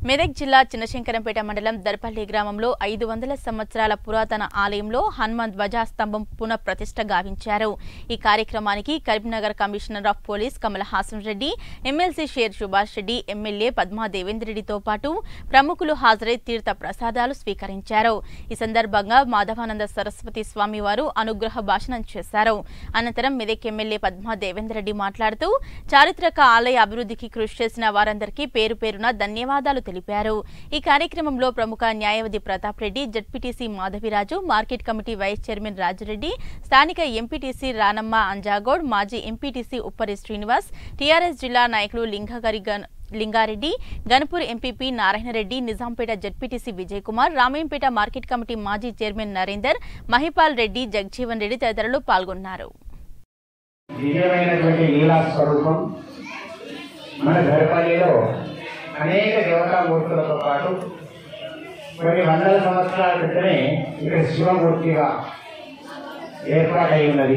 మెదక్ జిల్లా చిన్నశంకరంపేట మండలం దర్పల్లి గ్రామంలో ఐదు వందల సంవత్సరాల పురాతన ఆలయంలో హనుమాన్ ధ్వజాస్తంభం పునః ప్రతిష్ఠ గావించారు ఈ కార్యక్రమానికి Karimnagar commissioner of police Kamal Haasan Reddy MLC Sher Subhash Reddy MLA Padma Devendra రెడ్డితో పాటు ప్రముఖులు హాజరై తీర్థ ప్రసాదాలు స్వీకరించారు ఈ సందర్భంగా మాధవానంద సరస్వతి స్వామి వారు అనుగ్రహ భాషణం చేశారు అనంతరం మెదక్ ఎమ్మెల్యే పద్మా దేవేంద్ర రెడ్డి మాట్లాడుతూ చారిత్రక ఆలయ అభివృద్ధికి కృషి చేసిన వారందరికీ పేరు పేరున ధన్యవాదాలు తెలిపారు ఈ కార్యక్రమంలో ప్రముఖ న్యాయవాది Pratap Reddy ZPTC Madhaviraju market committee vice chairman Rajureddy స్థానిక ఎంపీటీసీ రానమ్మ అంజాగౌడ్ మాజీ ఎంపీటీసీ ఉప్పరి శ్రీనివాస్ టీఆర్ఎస్ జిల్లా నాయకులు లింగగరి గన్ Lingareddy Ganpur MPP Narayanareddy Nizampet ZPTC Vijay Kumar Ramayampet market committee మాజీ చైర్మన్ నరేందర్ మహిపాల్ రెడ్డి జగ్జీవన్ రెడ్డి తదితరులు పాల్గొన్నారు దివ్యమైనటువంటి లీలా స్వరూపం మన ధరపల్లిలో అనేక దేవతామూర్తులతో పాటు కొన్ని వందల సంవత్సరాల క్రితమే ఇక్కడ శివమూర్తిగా ఏర్పాటై ఉన్నది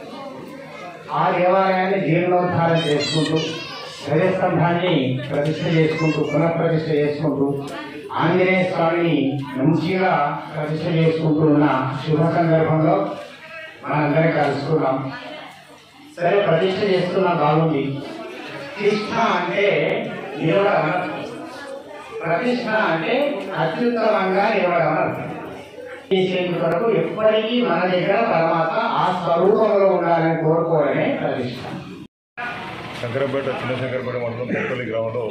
ఆ దేవాలయాన్ని జీర్ణోద్ధారం చేసుకుంటూ ధ్వజస్తంభాన్ని ప్రతిష్ఠ చేసుకుంటూ పునఃప్రతిష్ఠ చేసుకుంటూ ఆంజనేయ స్వామిని మంచిగా ప్రతిష్ఠ చేసుకుంటూ ఉన్న శుభ సందర్భంలో మనందరం కలుసుకున్నాం సరే ప్రతిష్ఠ చేస్తున్నా బాగుంది తిష్ట అంటే నిలవడం అనర్థం ప్రతిష్ట అంటే అత్యుత్తమంగా నిలవడం అనర్థం చేసేందు కొరకు ఎప్పటికీ మన దగ్గర పరమాత్మ ఆ స్వరూపంలో ఉండాలని కోరుకోవడమే ప్రతిష్ట శంకరంపేట చిన్న శంకరపేట మండలం కొత్తపల్లి గ్రామంలో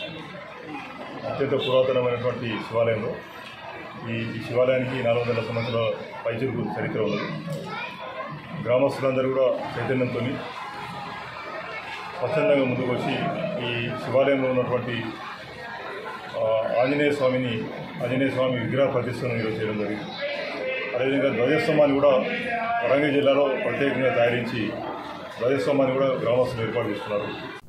అత్యంత పురాతనమైనటువంటి శివాలయంలో ఈ ఈ శివాలయానికి నాలుగు వందల సంవత్సరాల పైచురుకు చరిత్ర ఉన్నది గ్రామస్తులందరూ కూడా చైతన్యంతో స్వచ్ఛందంగా ముందుకు వచ్చి ఈ శివాలయంలో ఉన్నటువంటి ఆ, ఆంజనేయ స్వామిని ఆంజనేయ స్వామి విగ్రహ ప్రతిష్టను ఈరోజు చేయడం జరిగింది అదేవిధంగా ధ్వజస్తంభాన్ని కూడా వరంగల్ జిల్లాలో ప్రత్యేకంగా తయారించి ధ్వజస్తంభాన్ని కూడా గ్రామస్తులు ఏర్పాటు చేస్తున్నారు